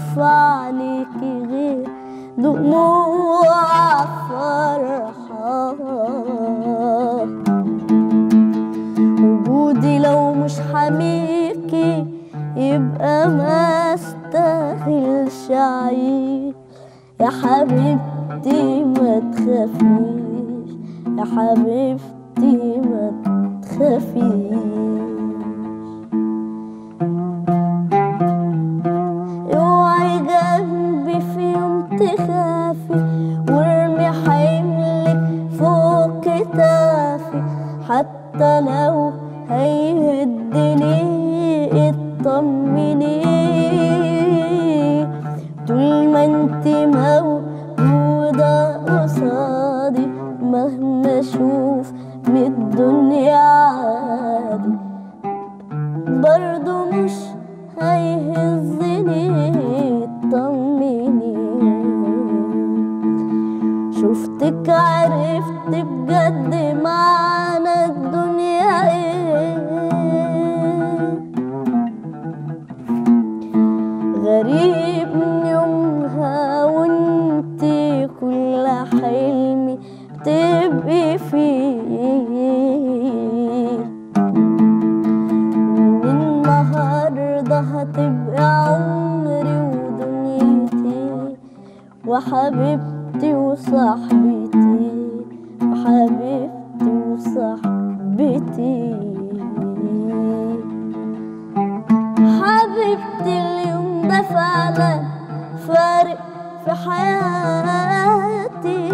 اشوف عليكي غير دموع فرحة وجودي لو مش حميكي يبقى ما استاهلش اعيش يا حبيبتي ما تخافيش يا حبيبتي ما تخافيش اوعي جنبي في يوم تخافي وارمي حملك فوق كتافي حتى لو هيهدني اطمني طول ما انت موجودة قصادي مهما اشوف من الدنيا عادي برضو مش هيهزني اطمني شفتك عرفت بجد معنى الدنيا ايه غريب من يومها وانتي كل حلمي بتبقي فيه من النهاردة هتبقى عمري ودنيتي وحبيبتي وصاحبتي وحبيبتي وصاحبتي حبيبتي اليوم ده فعلا فارق في حياتي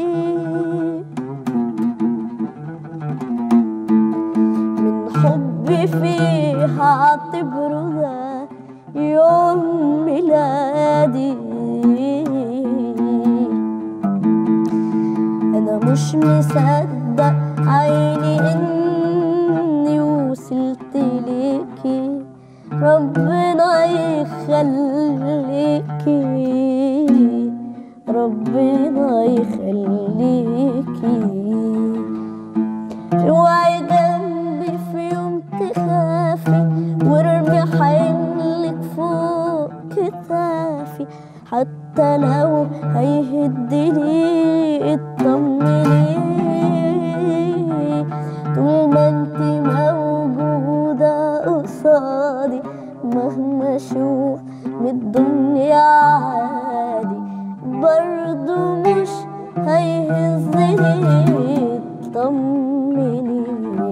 من حبي فيها اعتبره ده يوم ميلادي انا مش مصدق عيني اني وصلت ليكي ربنا يخليكي ربنا يخليكي اوعي جنبي في يوم تخافي وارمي حملك فوق كتافي حتى لو هيهدني اطمني طول ما انت موجودة قصادي مهما اشوف من الدنيا عادي برضو مش هيهزني طمني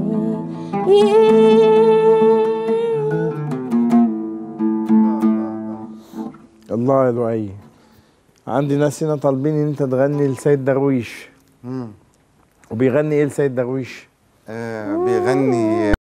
الله يا لؤي عندي ناس هنا طالبين ان انت تغني لسيد درويش مم. وبيغني ايه لسيد درويش آه بيغني